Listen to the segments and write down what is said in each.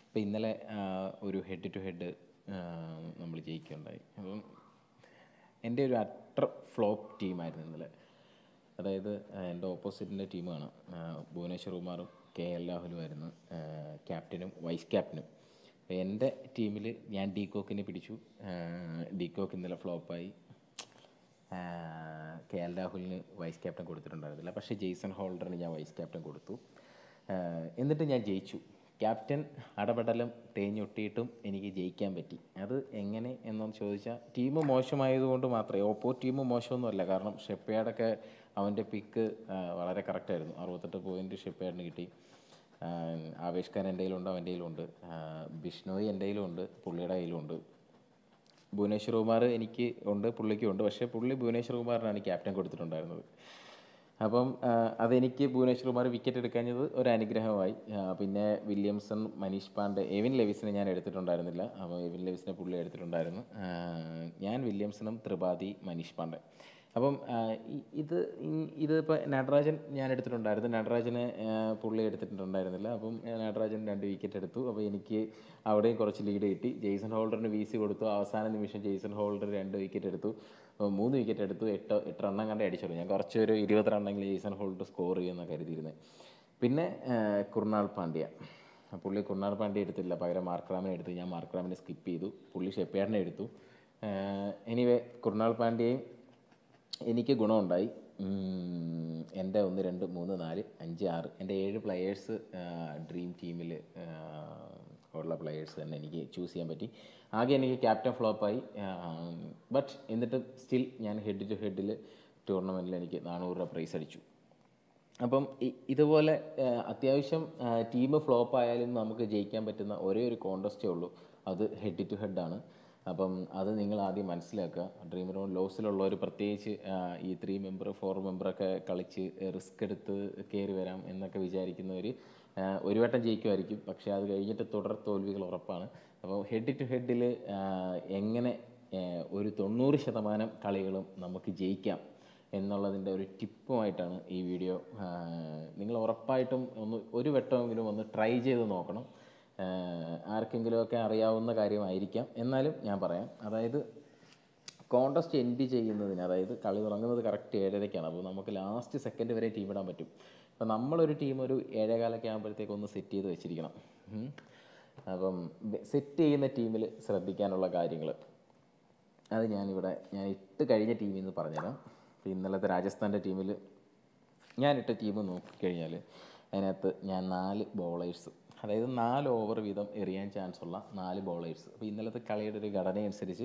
അപ്പോൾ ഇന്നലെ ആ, ഒരു ഹെഡ് ടു ഹെഡ് നമ്മൾ ജയിക്കുകയുണ്ടായി അപ്പം എൻ്റെ ഒരു അട്ടർ ഫ്ലോപ്പ് ടീമായിരുന്നു ഇന്നലെ അതായത് ആ, എൻ്റെ ഓപ്പോസിറ്റിൻ്റെ ടീമാണ് ആ, ഭുവനേശ്വർ കുമാറും കെ എൽ രാഹുലുമായിരുന്നു ആ, ക്യാപ്റ്റനും വൈസ് ക്യാപ്റ്റനും അപ്പോൾ എൻ്റെ ടീമിൽ ഞാൻ ഡീകോക്കിനെ പിടിച്ചു ആ, ഡീകോക്ക് ഇന്നലെ ഫ്ലോപ്പായി കെ എൽ രാഹുലിന് വൈസ് ക്യാപ്റ്റൻ കൊടുത്തിട്ടുണ്ടായിരുന്നില്ല പക്ഷേ ജെയ്സൺ ഹോൾഡറിന് ഞാൻ വൈസ് ക്യാപ്റ്റൻ കൊടുത്തു ആ, എന്നിട്ട് ഞാൻ ജയിച്ചു ക്യാപ്റ്റൻ അടപടലം തേഞ്ഞൊട്ടിയിട്ടും എനിക്ക് ജയിക്കാൻ പറ്റി അത് എങ്ങനെ എന്നൊന്ന് ചോദിച്ചാൽ ടീം മോശമായതുകൊണ്ട് മാത്രമേ ഓപ്പോ ടീം മോശമൊന്നുമല്ല കാരണം ഷെപ്പയാടൊക്കെ അവൻ്റെ പിക്ക് വളരെ കറക്റ്റായിരുന്നു അറുപത്തെട്ട് പോയിൻറ്റ് ഷെപ്പയാടിന് കിട്ടി ആ, ആവേശ് ഖാൻ എൻ്റെ കയ്യിലുണ്ട് അവൻ്റെ കയ്യിലുണ്ട് ആ, ബിഷ്ണോയ് എൻ്റെ കയ്യിലുണ്ട് പുള്ളിയുടെ കയ്യിലുണ്ട് ഭുവനേശ്വർ കുമാർ എനിക്ക് ഉണ്ട് പുള്ളിക്കും ഉണ്ട് പക്ഷേ പുള്ളി ഭുവനേശ്വർ കുമാറിനാണ് ക്യാപ്റ്റൻ കൊടുത്തിട്ടുണ്ടായിരുന്നത് അപ്പം ആ, അതെനിക്ക് ഭുവനേശ്വർ കുമാർ വിക്കറ്റ് എടുക്കാഞ്ഞത് ഒരു അനുഗ്രഹമായി ആ, പിന്നെ വില്യംസൺ മനീഷ് പാണ്ഡെ എവിൻ ലെവിസിനെ ഞാൻ എടുത്തിട്ടുണ്ടായിരുന്നില്ല അപ്പോൾ എവിൻ ലെവിസിനെ പുള്ളി എടുത്തിട്ടുണ്ടായിരുന്നു ആ, ഞാൻ വില്യംസണും ത്രിപാഠി മനീഷ് പാണ്ഡെ അപ്പം ആ, ഇ- ഇത് ഇ- ഇതിപ്പോൾ നടരാജൻ ഞാൻ എടുത്തിട്ടുണ്ടായിരുന്നു നടരാജനെ ആ, പുള്ളി എടുത്തിട്ടുണ്ടായിരുന്നില്ല അപ്പം ഞാൻ നടരാജൻ രണ്ട് വിക്കറ്റ് എടുത്തു അപ്പോൾ എനിക്ക് അവിടെയും കുറച്ച് ലീഡ് കിട്ടി ജെയ്സൺ ഹോൾഡറിന് വീസി കൊടുത്തു അവസാന നിമിഷം ജെയ്സൺ ഹോൾഡർ രണ്ട് വിക്കറ്റ് എടുത്തു അപ്പോൾ മൂന്ന് വിക്കറ്റ് എടുത്തു എട്ട് എട്ട് റണ്ണം കണ്ടേ അടിച്ചുള്ളൂ ഞാൻ കുറച്ചൊരു ഇരുപത് റണ്ണെങ്കിലും ജെയ്സൺ ഹോൾഡർ സ്കോർ ചെയ്യുമെന്നാണ് കരുതിയിരുന്നത് പിന്നെ ആ, കുർണാൾ പാണ്ഡ്യ ആ, പുള്ളി കുർണാൾ പാണ്ഡ്യ എടുത്തില്ല പകരം മാർക്രാമിനെ എടുത്തു ഞാൻ മാർക്രാമിനെ സ്കിപ്പ് ചെയ്തു പുള്ളി ഷെപ്പയാടിനെ എടുത്തു എനിവേ കുർണാൾ പാണ്ഡ്യയും എനിക്ക് ഗുണമുണ്ടായി ഉം, എൻ്റെ ഒന്ന് രണ്ട് മൂന്ന് നാല് അഞ്ച് ആറ് എൻ്റെ ഏഴ് പ്ലെയേഴ്സ് ഡ്രീം ടീമിൽ ഉള്ള പ്ലെയേഴ്സ് തന്നെ എനിക്ക് ചൂസ് ചെയ്യാൻ പറ്റി ആകെ എനിക്ക് ക്യാപ്റ്റൻ ഫ്ലോപ്പായി ബട്ട് എന്നിട്ടും സ്റ്റിൽ ഞാൻ ഹെഡ് ടു ഹെഡിൽ ടൂർണമെൻറ്റിൽ എനിക്ക് നാനൂറ് രൂപ പ്രൈസ് അടിച്ചു അപ്പം ഇ- ഇതുപോലെ ആ, അത്യാവശ്യം ടീം ഫ്ലോപ്പ് ആയാലും നമുക്ക് ജയിക്കാൻ പറ്റുന്ന ഒരേ ഒരു കോണ്ടസ്റ്റേ ഉള്ളൂ അത് ഹെഡ് ടു ഹെഡാണ് അപ്പം അത് നിങ്ങൾ ആദ്യം മനസ്സിലാക്കുക ഡ്രീം റൗണ്ട് ലോസിലുള്ളവർ പ്രത്യേകിച്ച് ആ, ഈ ത്രീ മെമ്പർ ഫോർ മെമ്പറൊക്കെ കളിച്ച് റിസ്ക് എടുത്ത് കയറി വരാം എന്നൊക്കെ വിചാരിക്കുന്നവർ ഒരു വട്ടം ജയിക്കുമായിരിക്കും പക്ഷേ അത് കഴിഞ്ഞിട്ട് തുടർ തോൽവികൾ ഉറപ്പാണ് അപ്പോൾ ഹെഡ് ടു ഹെഡിൽ എങ്ങനെ ആ, ഒരു തൊണ്ണൂറ് ശതമാനം കളികളും നമുക്ക് ജയിക്കാം എന്നുള്ളതിൻ്റെ ഒരു ടിപ്പുമായിട്ടാണ് ഈ വീഡിയോ നിങ്ങൾ ഉറപ്പായിട്ടും ഒന്ന് ഒരു വട്ടമെങ്കിലും ഒന്ന് ട്രൈ ചെയ്ത് നോക്കണം ആഹ് ആർക്കെങ്കിലുമൊക്കെ അറിയാവുന്ന കാര്യമായിരിക്കാം എന്നാലും ഞാൻ പറയാം അതായത് കോണ്ടസ്റ്റ് എൻഡ് ചെയ്യുന്നതിന് അതായത് കളി തുടങ്ങുന്നത് കറക്റ്റ് ഏഴരയ്ക്കാണ് അപ്പോൾ നമുക്ക് ലാസ്റ്റ് സെക്കൻഡ് വരെ ടീം ഇടാൻ പറ്റും അപ്പോൾ നമ്മളൊരു ടീം ഒരു ഏഴേകാലൊക്കെ ആകുമ്പോഴത്തേക്ക് ഒന്ന് സെറ്റ് ചെയ്ത് വെച്ചിരിക്കണം ഉം. അപ്പം സെറ്റ് ചെയ്യുന്ന ടീമിൽ ശ്രദ്ധിക്കാനുള്ള കാര്യങ്ങൾ അത് ഞാനിവിടെ ഞാൻ ഇട്ട് കഴിഞ്ഞ ടീമിൽ നിന്ന് പറഞ്ഞുതരാം ഇപ്പോൾ ഇന്നലത്തെ രാജസ്ഥാൻ്റെ ടീമിൽ ഞാനിട്ട ടീം നോക്കിക്കഴിഞ്ഞാൽ അതിനകത്ത് ഞാൻ നാല് ബോളേഴ്സ് അതായത് നാല് ഓവർ വീതം എറിയാൻ ചാൻസ് ഉള്ള നാല് ബോളേഴ്സ് അപ്പോൾ ഇന്നലത്തെ കളിയുടെ ഒരു ഘടനയനുസരിച്ച്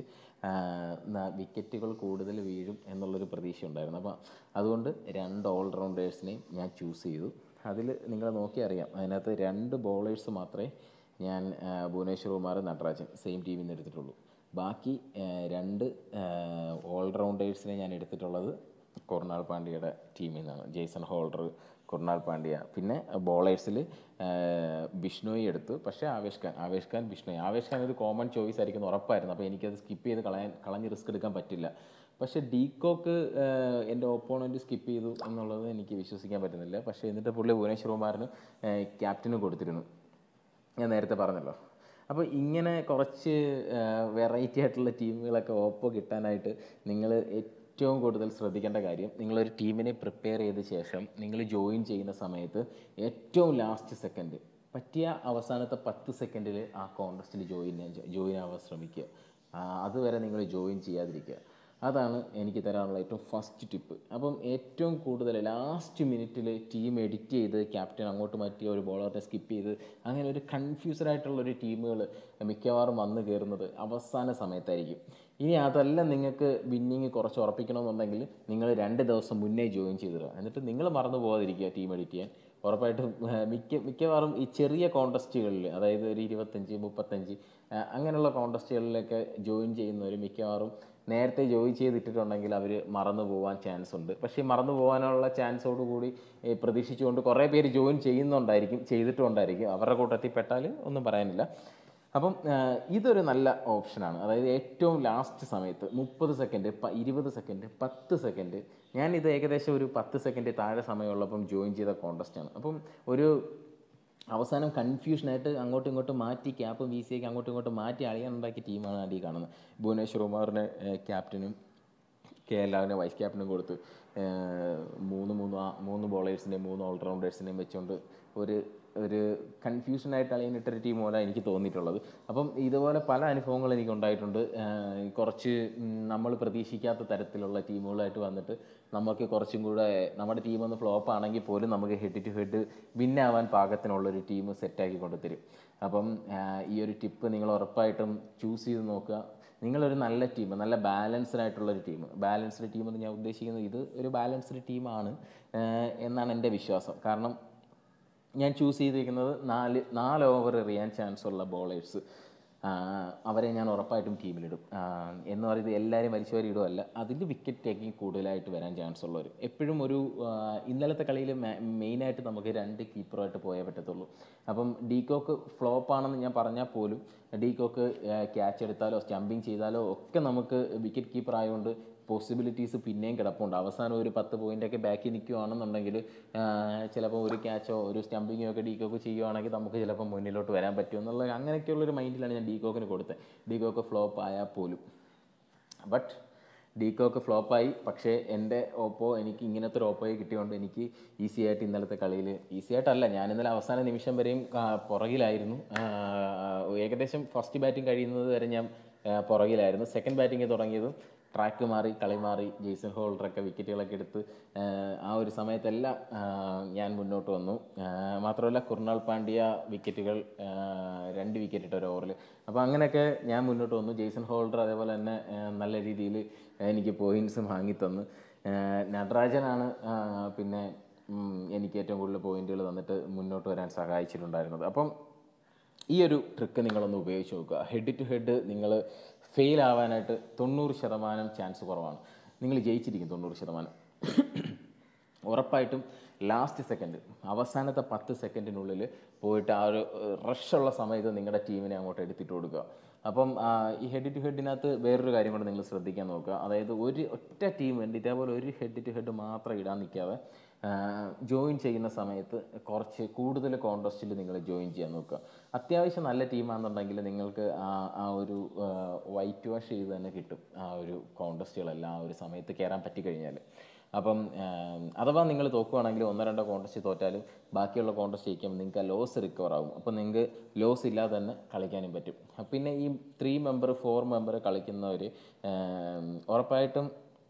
വിക്കറ്റുകൾ കൂടുതൽ വീഴും എന്നുള്ളൊരു പ്രതീക്ഷ ഉണ്ടായിരുന്നു അപ്പോൾ അതുകൊണ്ട് രണ്ട് ഓൾറൗണ്ടേഴ്സിനെയും ഞാൻ ചൂസ് ചെയ്തു അതിൽ നിങ്ങൾ നോക്കി അറിയാം അതിനകത്ത് രണ്ട് ബോളേഴ്സ് മാത്രമേ ഞാൻ ആ, ഭുവനേശ്വർ കുമാർ നടരാജൻ സെയിം ടീമിൽ നിന്ന് എടുത്തിട്ടുള്ളൂ ബാക്കി ആ, രണ്ട് ഓൾറൗണ്ടേഴ്സിനെ ഞാൻ എടുത്തിട്ടുള്ളത് കുർണാൾ പാണ്ഡ്യയുടെ ടീമിൽ നിന്നാണ് ജെയ്സൺ ഹോൾഡർ കുർണാൾ പാണ്ഡ്യ പിന്നെ ബോളേഴ്സിൽ ബിഷ്ണോയി എടുത്തു പക്ഷേ ആവേശ് ഖാൻ ആവേശ് ഖാൻ ബിഷ്ണോയി ആവേശ് ഖാൻ ഒരു കോമൺ ചോയ്സ് ആയിരിക്കും എന്ന് ഉറപ്പായിരുന്നു അപ്പോൾ എനിക്കത് സ്കിപ്പ് ചെയ്ത് കളയാൻ കളഞ്ഞ് റിസ്ക് എടുക്കാൻ പറ്റില്ല പക്ഷേ ഡീകോക്ക് എൻ്റെ ഓപ്പോണൻറ്റ് സ്കിപ്പ് ചെയ്തു എന്നുള്ളത് എനിക്ക് വിശ്വസിക്കാൻ പറ്റുന്നില്ല പക്ഷേ എന്നിട്ട് പുള്ളി ഭുവനേശ്വർ കുമാറിന് ക്യാപ്റ്റന് കൊടുത്തിരുന്നു ഞാൻ നേരത്തെ പറഞ്ഞല്ലോ അപ്പോൾ ഇങ്ങനെ കുറച്ച് വെറൈറ്റി ആയിട്ടുള്ള ടീമുകളൊക്കെ ഓപ്പോ കിട്ടാനായിട്ട് നിങ്ങൾ ഏറ്റവും കൂടുതൽ ശ്രദ്ധിക്കേണ്ട കാര്യം നിങ്ങളൊരു ടീമിനെ പ്രിപ്പയർ ചെയ്ത ശേഷം നിങ്ങൾ ജോയിൻ ചെയ്യുന്ന സമയത്ത് ഏറ്റവും ലാസ്റ്റ് സെക്കൻഡ് പറ്റിയ അവസാനത്തെ പത്ത് സെക്കൻഡിൽ ആ കോൺടസ്റ്റിൽ ജോയിൻ ജോയിൻ ആവാൻ ശ്രമിക്കുക ആ, അതുവരെ നിങ്ങൾ ജോയിൻ ചെയ്യാതിരിക്കുക അതാണ് എനിക്ക് തരാനുള്ള ഏറ്റവും ഫസ്റ്റ് ടിപ്പ് അപ്പം ഏറ്റവും കൂടുതൽ ലാസ്റ്റ് മിനിറ്റിൽ ടീം എഡിറ്റ് ചെയ്ത് ക്യാപ്റ്റൻ അങ്ങോട്ട് മാറ്റി ഒരു ബോളറിനെ സ്കിപ്പ് ചെയ്ത് അങ്ങനെ ഒരു കൺഫ്യൂസ്ഡ് ആയിട്ടുള്ള ഒരു ടീമുകൾ മിക്കവാറും വന്നു കയറുന്നത് അവസാന സമയത്തായിരിക്കും ഇനി അതല്ല നിങ്ങൾക്ക് വിന്നിങ് കുറച്ച് ഉറപ്പിക്കണമെന്നുണ്ടെങ്കിൽ നിങ്ങൾ രണ്ട് ദിവസം മുന്നേ ജോയിൻ ചെയ്തിടുക എന്നിട്ട് നിങ്ങൾ മറന്നു പോകാതിരിക്കുക ടീം എഡിറ്റ് ചെയ്യാൻ ഉറപ്പായിട്ടും ഏഹ്, മിക്ക മിക്കവാറും ഈ ചെറിയ കോണ്ടസ്റ്റുകളിൽ അതായത് ഒരു ഇരുപത്തഞ്ച് മുപ്പത്തഞ്ച് ആ, അങ്ങനെയുള്ള കോണ്ടസ്റ്റുകളിലൊക്കെ ജോയിൻ ചെയ്യുന്നവർ മിക്കവാറും നേരത്തെ ജോയിൻ ചെയ്തിട്ടുണ്ടെങ്കിൽ അവർ മറന്നു പോകാൻ ചാൻസ് ഉണ്ട് പക്ഷേ ഈ മറന്നു പോകാനുള്ള ചാൻസോട് കൂടി ഏ, പ്രതീക്ഷിച്ചുകൊണ്ട് കുറേ പേര് ജോയിൻ ചെയ്യുന്നുണ്ടായിരിക്കും ചെയ്തിട്ടുണ്ടായിരിക്കും അവരുടെ കൂട്ടത്തിൽ പെട്ടാൽ ഒന്നും പറയാനില്ല അപ്പം ആ, ഇതൊരു നല്ല ഓപ്ഷനാണ് അതായത് ഏറ്റവും ലാസ്റ്റ് സമയത്ത് മുപ്പത് സെക്കൻഡ് ഇരുപത് സെക്കൻഡ് പത്ത് സെക്കൻഡ് ഞാനിത് ഏകദേശം ഒരു പത്ത് സെക്കൻഡ് താഴെ സമയമുള്ളപ്പം ജോയിൻ ചെയ്ത കോണ്ടസ്റ്റാണ് അപ്പം ഒരു അവസാനം കൺഫ്യൂഷനായിട്ട് അങ്ങോട്ടും ഇങ്ങോട്ടും മാറ്റി ക്യാപ്പും വി സിയൊക്കെ അങ്ങോട്ടും ഇങ്ങോട്ടും മാറ്റി അളിയാനുണ്ടാക്കിയ ടീമാണ് അടി കാണുന്നത് ഭുവനേശ്വർ കുമാറിനെ ക്യാപ്റ്റനും കെ എൽ രാവിനെ വൈസ് ക്യാപ്റ്റനും കൊടുത്ത് ഏഹ് മൂന്ന് മൂന്ന് ആ- മൂന്ന് ബോളേഴ്സിനെയും മൂന്ന് ഓൾറൗണ്ടേഴ്സിനെയും വെച്ചുകൊണ്ട് ഒരു ഒരു കൺഫ്യൂഷനായിട്ട് അളിയനിട്ടൊരു ടീം പോലെ എനിക്ക് തോന്നിയിട്ടുള്ളത് അപ്പം ഇതുപോലെ പല അനുഭവങ്ങളും എനിക്ക് ഉണ്ടായിട്ടുണ്ട് ഏഹ് കുറച്ച് നമ്മൾ പ്രതീക്ഷിക്കാത്ത തരത്തിലുള്ള ടീമുകളായിട്ട് വന്നിട്ട് നമുക്ക് കുറച്ചും കൂടെ നമ്മുടെ ടീം ഒന്ന് ഫ്ലോപ്പ് ആണെങ്കിൽ പോലും നമുക്ക് ഹെഡ് ടു ഹെഡ് വിന്നാവാൻ പാകത്തിനുള്ളൊരു ടീം സെറ്റാക്കി കൊണ്ടുതരും അപ്പം ആഹ് ഈ ഒരു ടിപ്പ് നിങ്ങൾ ഉറപ്പായിട്ടും ചൂസ് ചെയ്ത് നോക്കുക നിങ്ങളൊരു നല്ല ടീം നല്ല ബാലൻസ്ഡ് ആയിട്ടുള്ളൊരു ടീം ബാലൻസ്ഡ് ടീം എന്ന് ഞാൻ ഉദ്ദേശിക്കുന്നത് ഇത് ഒരു ബാലൻസ്ഡ് ടീമാണ് എന്നാണ് എൻ്റെ വിശ്വാസം കാരണം ഞാൻ ചൂസ് ചെയ്തിരിക്കുന്നത് നാല് നാല് ഓവർ എറിയാൻ ചാൻസ് ഉള്ള ബോളേഴ്സ് അവരെ ഞാൻ ഉറപ്പായിട്ടും ടീമിലിടും ആ, എന്ന് പറയുന്നത് എല്ലാവരും വലിച്ചവരെ ഇടുമല്ല അതിൽ വിക്കറ്റ് ടേക്കിംഗ് കൂടുതലായിട്ട് വരാൻ ചാൻസ് ഉള്ളവർ എപ്പോഴും ഒരു ആ, ഇന്നലത്തെ കളിയിൽ മെയിനായിട്ട് നമുക്ക് രണ്ട് കീപ്പറുമായിട്ട് പോയേ പറ്റത്തുള്ളൂ അപ്പം ഡീകോക്ക് ഫ്ലോപ്പ് ആണെന്ന് ഞാൻ പറഞ്ഞാൽ പോലും ഡീകോക്ക് ക്യാച്ച് എടുത്താലോ സ്റ്റംപിങ് ചെയ്താലോ ഒക്കെ നമുക്ക് വിക്കറ്റ് കീപ്പർ ആയതുകൊണ്ട് പോസിബിലിറ്റീസ് പിന്നെയും കിടപ്പുണ്ട് അവസാനം ഒരു പത്ത് പോയിൻ്റൊക്കെ ബാക്കി നിൽക്കുകയാണെന്നുണ്ടെങ്കിൽ ചിലപ്പോൾ ഒരു ക്യാച്ചോ ഒരു സ്റ്റംപിങ്ങോ ഒക്കെ ഡീകോക്ക് ചെയ്യുവാണെങ്കിൽ നമുക്ക് ചിലപ്പോൾ മുന്നിലോട്ട് വരാൻ പറ്റും എന്നുള്ള അങ്ങനെയൊക്കെയുള്ളൊരു മൈൻഡിലാണ് ഞാൻ ഡീകോക്കിന് കൊടുത്തത് ഡീകോക്ക് ഫ്ലോപ്പ് ആയാൽ പോലും ബട്ട് ഡീകോക്ക് ഫ്ലോപ്പായി പക്ഷേ എൻ്റെ ഓപ്പോ എനിക്ക് ഇങ്ങനത്തെ ഒരു ഓപ്പോയെ കിട്ടിയതുകൊണ്ട് എനിക്ക് ഈസി ആയിട്ട് ഇന്നലത്തെ കളിയിൽ ഈസി ആയിട്ടല്ല ഞാൻ ഇന്നലെ അവസാന നിമിഷം വരെയും ആ, പുറകിലായിരുന്നു ആ, ഏകദേശം ഫസ്റ്റ് ബാറ്റിംഗ് കഴിയുന്നത് വരെ ഞാൻ ആ, പുറകിലായിരുന്നു സെക്കൻഡ് ബാറ്റിംഗ് തുടങ്ങിയതും ട്രാക്ക് മാറി കളി മാറി ജെയ്സൺ ഹോൾഡറൊക്കെ വിക്കറ്റുകളൊക്കെ എടുത്ത് ആ, ആ ഒരു സമയത്തെല്ലാം ആ, ഞാൻ മുന്നോട്ട് വന്നു ആ, മാത്രമല്ല കുർണാൾ പാണ്ഡ്യ വിക്കറ്റുകൾ ആ, രണ്ട് വിക്കറ്റ് ഇട്ട ഒരു ഓവറിൽ അപ്പോൾ അങ്ങനെയൊക്കെ ഞാൻ മുന്നോട്ട് വന്നു ജെയ്സൺ ഹോൾഡർ അതേപോലെ തന്നെ ആ, നല്ല രീതിയിൽ എനിക്ക് പോയിൻറ്റ്സും വാങ്ങിത്തന്നു ആ, നടരാജനാണ് ആ, പിന്നെ ഉം, എനിക്ക് ഏറ്റവും കൂടുതൽ പോയിന്റുകൾ തന്നിട്ട് മുന്നോട്ട് വരാൻ സഹായിച്ചിട്ടുണ്ടായിരുന്നത് അപ്പം ഈ ഒരു ട്രിക്ക് നിങ്ങളൊന്ന് ഉപയോഗിച്ച് നോക്കുക ഹെഡ് ടു ഹെഡ് നിങ്ങൾ ഫെയിൽ ആവാനായിട്ട് തൊണ്ണൂറ് ശതമാനം ചാൻസ് കുറവാണ് നിങ്ങൾ ജയിച്ചിരിക്കും തൊണ്ണൂറ് ശതമാനം ഉറപ്പായിട്ടും ലാസ്റ്റ് സെക്കൻഡ് അവസാനത്തെ പത്ത് സെക്കൻഡിനുള്ളിൽ പോയിട്ട് ആ ഒരു റഷുള്ള സമയത്ത് നിങ്ങളുടെ ടീമിനെ അങ്ങോട്ട് എടുത്തിട്ട് കൊടുക്കുക അപ്പം ആ, ഈ ഹെഡ് ടു ഹെഡിനകത്ത് വേറൊരു കാര്യം കൂടെ നിങ്ങൾ ശ്രദ്ധിക്കാൻ നോക്കുക അതായത് ഒരു ഒറ്റ ടീം വേണ്ടി ഇതേപോലെ ഒരു ഹെഡ് ടു ഹെഡ് മാത്രം ഇടാൻ നിൽക്കാതെ ജോയിൻ ചെയ്യുന്ന സമയത്ത് കുറച്ച് കൂടുതൽ കോൺടസ്റ്റിൽ നിങ്ങൾ ജോയിൻ ചെയ്യാൻ നോക്കുക അത്യാവശ്യം നല്ല ടീമാണെന്നുണ്ടെങ്കിൽ നിങ്ങൾക്ക് ആ ആ ഒരു വൈറ്റ് വാഷ് ചെയ്ത് തന്നെ കിട്ടും ആ ഒരു കോൺടസ്റ്റുകളെല്ലാം ആ ഒരു സമയത്ത് കയറാൻ പറ്റിക്കഴിഞ്ഞാൽ അപ്പം ആം, അഥവാ നിങ്ങൾ തോക്കുവാണെങ്കിൽ ഒന്നോ രണ്ടോ കോൺടസ്റ്റ് തോറ്റാലും ബാക്കിയുള്ള കോൺടസ്റ്റ് ജയിക്കുമ്പോൾ നിങ്ങൾക്ക് ആ ലോസ് റിക്കവർ ആകും അപ്പോൾ നിങ്ങൾക്ക് ലോസ് ഇല്ലാതെ തന്നെ കളിക്കാനും പറ്റും അപ്പൊ പിന്നെ ഈ ത്രീ മെമ്പർ ഫോർ മെമ്പർ കളിക്കുന്നവർ ഉറപ്പായിട്ടും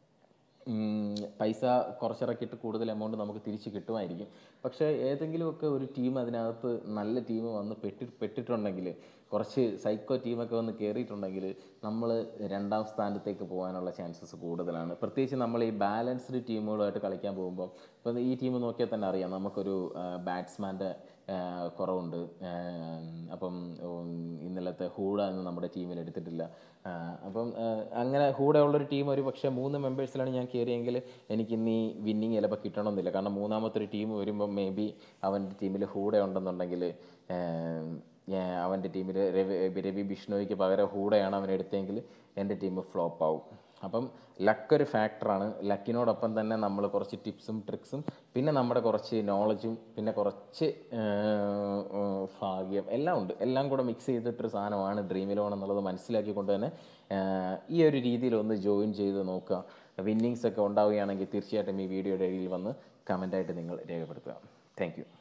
ഉം, പൈസ കുറച്ചിറക്കിയിട്ട് കൂടുതൽ എമൗണ്ട് നമുക്ക് തിരിച്ച് കിട്ടുമായിരിക്കും പക്ഷേ ഏതെങ്കിലുമൊക്കെ ഒരു ടീം അതിനകത്ത് നല്ല ടീം വന്ന് പെട്ടി പെട്ടിട്ടുണ്ടെങ്കിൽ കുറച്ച് സൈക്കോ ടീമൊക്കെ വന്ന് കയറിയിട്ടുണ്ടെങ്കിൽ നമ്മൾ രണ്ടാം സ്ഥാനത്തേക്ക് പോകാനുള്ള ചാൻസസ് കൂടുതലാണ് പ്രത്യേകിച്ച് നമ്മൾ ഈ ബാലൻസ്ഡ് ടീമുകളുമായിട്ട് കളിക്കാൻ പോകുമ്പോൾ ഇപ്പം ഈ ടീം നോക്കിയാൽ തന്നെ അറിയാം നമുക്കൊരു ബാറ്റ്സ്മാൻ്റെ കുറവുണ്ട് ആ, അപ്പം ഉം, ഇന്നലത്തെ ഹൂഡ എന്ന് നമ്മുടെ ടീമിൽ എടുത്തിട്ടില്ല ആ, അപ്പം ആ, അങ്ങനെ ഹൂഡ ഉള്ളൊരു ടീം ഒരു പക്ഷേ മൂന്ന് മെമ്പേഴ്സിലാണ് ഞാൻ കയറിയെങ്കിൽ എനിക്ക് ഇന്ന് ഈ വിന്നിങ് ചിലപ്പോൾ കിട്ടണമെന്നില്ല കാരണം മൂന്നാമത്തെ ഒരു ടീം വരുമ്പോൾ മേ ബി അവൻ്റെ ടീമിൽ ഹൂഡ ഉണ്ടെന്നുണ്ടെങ്കിൽ അവൻ്റെ ടീമിൽ രവി രവി ബിഷ്ണോയ്ക്ക് പകരം ഹൂഡയാണ് അവൻ എടുത്തെങ്കിൽ എൻ്റെ ടീം ഫ്ലോപ്പ് ആവും അപ്പം ലക്ക് ഒരു ഫാക്ടറാണ് ലക്കിനോടൊപ്പം തന്നെ നമ്മൾ കുറച്ച് ടിപ്സും ട്രിക്സും പിന്നെ നമ്മുടെ കുറച്ച് നോളജും പിന്നെ കുറച്ച് ഏർ, ഏർ, ഭാഗ്യം എല്ലാം ഉണ്ട് എല്ലാം കൂടെ മിക്സ് ചെയ്തിട്ടൊരു സാധനമാണ് ഡ്രീം ഇലോൺ എന്നുള്ളത് മനസ്സിലാക്കിക്കൊണ്ട് തന്നെ ഏർ, ഈ ഒരു രീതിയിൽ ഒന്ന് ജോയിൻ ചെയ്ത് നോക്കുക വിന്നിങ്സ് ഒക്കെ ഉണ്ടാവുകയാണെങ്കിൽ തീർച്ചയായിട്ടും ഈ വീഡിയോയുടെ ഇടയിൽ വന്ന് കമൻ്റായിട്ട് നിങ്ങൾ രേഖപ്പെടുത്തുക താങ്ക് യു